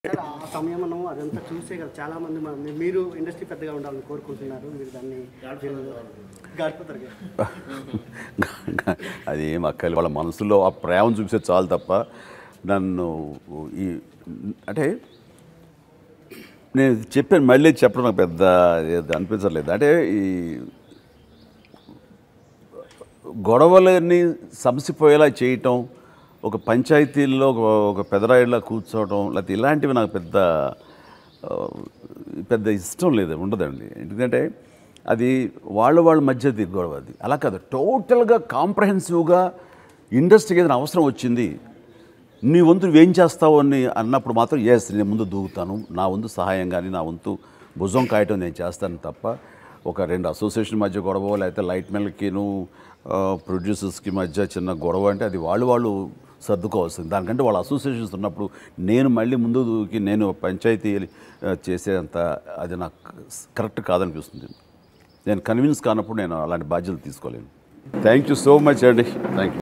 sir, ఆ సంయమనం అదంతా చూసే కదా చాలా మంది మన- మీ- మీరు ఇండస్ట్రీ పెద్దగా ఉండాలని కోరుకుంటున్నారు మీరు దాన్ని మీరు గడిపోతారు కదా అది ఏం అక్కలు వాళ్ళ మనసులో ఆ ప్రేమ చూపిస్తే చాలు తప్ప నన్ను ఈ అంటే నేను చెప్పాను మళ్ళీ చెప్పడం నాకు పెద్ద ఏది అనిపించలేదు అంటే ఈ గొడవలని సమసిపోయేలా చేయటం ఒక పంచాయతీల్లో ఒక ఒక పెదరాయిలా కూర్చోవటం లేకపోతే ఇలాంటివి నాకు పెద్ద ఆ, పెద్ద ఇష్టం లేదు ఉండదండి ఎందుకంటే అది వాళ్ళ వాళ్ళ మధ్యది గొడవ అది అలా కాదు టోటల్గా కాంప్రహెన్సివ్గా ఇండస్ట్రీకి ఏదైనా అవసరం వచ్చింది నీ వంతు నువ్వేం చేస్తావు అని అన్నప్పుడు మాత్రం ఎస్ నేను ముందు దూకుతాను నా వంతు సహాయం కానీ నా వంతు భుజం కాయటం నేను చేస్తాను తప్ప ఒక రెండు అసోసియేషన్ మధ్య గొడవ లేకపోతే లైట్ మెన్లకిను ప్రొడ్యూసర్స్కి మధ్య చిన్న గొడవ అంటే అది వాళ్ళు వాళ్ళు సర్దుకోవాల్సింది దానికంటే వాళ్ళ అసోసియేషన్స్ ఉన్నప్పుడు నేను మళ్ళీ ముందు దూకి నేను పంచాయతీ ఆ, చేసేంత అది నాకు కరెక్ట్ కాదనిపిస్తుంది నేను కన్విన్స్ కానప్పుడు నేను అలాంటి బాధ్యతలు తీసుకోలేను థ్యాంక్ యూ సో మచ్ అండి థ్యాంక్ యూ